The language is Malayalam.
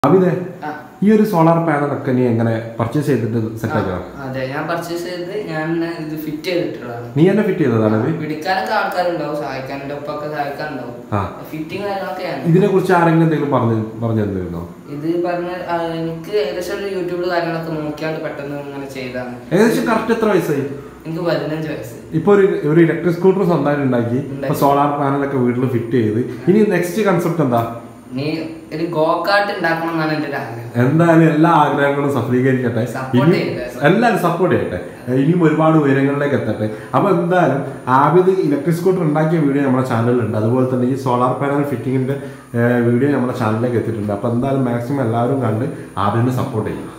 അവിതെ ആ. ഈ ഒരു സോളാർ പാനൽ ഒക്കെ നീ എങ്ങനെ പർച്ചേസ് ചെയ്തിട്ട് സെറ്റ് ആക്കണം അതെ ഞാൻ പർച്ചേസ് ചെയ്ത് ഞാൻ ഇത് ഫിറ്റ് ചെയ്തിട്ടുള്ളതാണ് നീ തന്നെ ഫിറ്റ് ചെയ്തതാണ് ഇത് പിടിക്കാനൊക്കെ ആൾക്കാരുണ്ടാവും സഹായിക്കാൻ എൻ്റെ ഒപ്പൊക്കെ സഹായിക്കാനുണ്ടാവും ആ ഫിറ്റിംഗ് കാര്യങ്ങളൊക്കെ ഞാൻ ഇതിനെ കുറിച്ച് ആരെങ്കിലും എന്തെങ്കിലും പറഞ്ഞു പറഞ്ഞു തന്നിരുന്നോ ഇത് പറഞ്ഞ ആ, എനിക്ക് ഏകദേശം ഒരു യൂട്യൂബിൽ കാര്യങ്ങളൊക്കെ നോക്കിയാണ്ട് പെട്ടെന്ന് ഇങ്ങനെ ചെയ്താണ് ഏകദേശം കറക്റ്റ് എത്ര വയസ്സായി എനിക്ക് പതിനഞ്ച് വയസ്സ് ഇപ്പൊ ഒരു ഒരു ഇലക്ട്രിക് സ്കൂട്ടർ സ്വന്തമായിട്ട് ഉണ്ടാക്കി ഇപ്പൊ സോളാർ പാനലൊക്കെ വീട്ടിൽ ഫിറ്റ് ചെയ്ത് ഇനി നെക്സ്റ്റ് കൺസെപ്റ്റ് എന്താ നീ ഒരു ഗോകാർട്ട് ഉണ്ടാക്കണം എന്നാണ് എൻ്റെ ഒരു ആഗ്രഹം എന്തായാലും എല്ലാ ആഗ്രഹങ്ങളും സഫലീകരിക്കട്ടെ Support ഇനി ചെയ്യട്ടെ. എല്ലാവരും സപ്പോർട്ട് ചെയ്യട്ടെ ഇനിയും ഒരുപാട് ഉയരങ്ങളിലേക്ക് എത്തട്ടെ അപ്പൊ എന്തായാലും ആബിദ് ഇലക്ട്രിക് സ്കൂട്ടർ ഉണ്ടാക്കിയ വീഡിയോ നമ്മുടെ ചാനലിലുണ്ട് അതുപോലെ തന്നെ ഈ സോളാർ പാനൽ ഫിറ്റിങ്ങിന്റെ വീഡിയോ നമ്മുടെ ചാനലിലേക്ക് എത്തിയിട്ടുണ്ട് അപ്പൊ എന്തായാലും മാക്സിമം എല്ലാവരും കണ്ട് ആബിദിനെ സപ്പോർട്ട് ചെയ്യും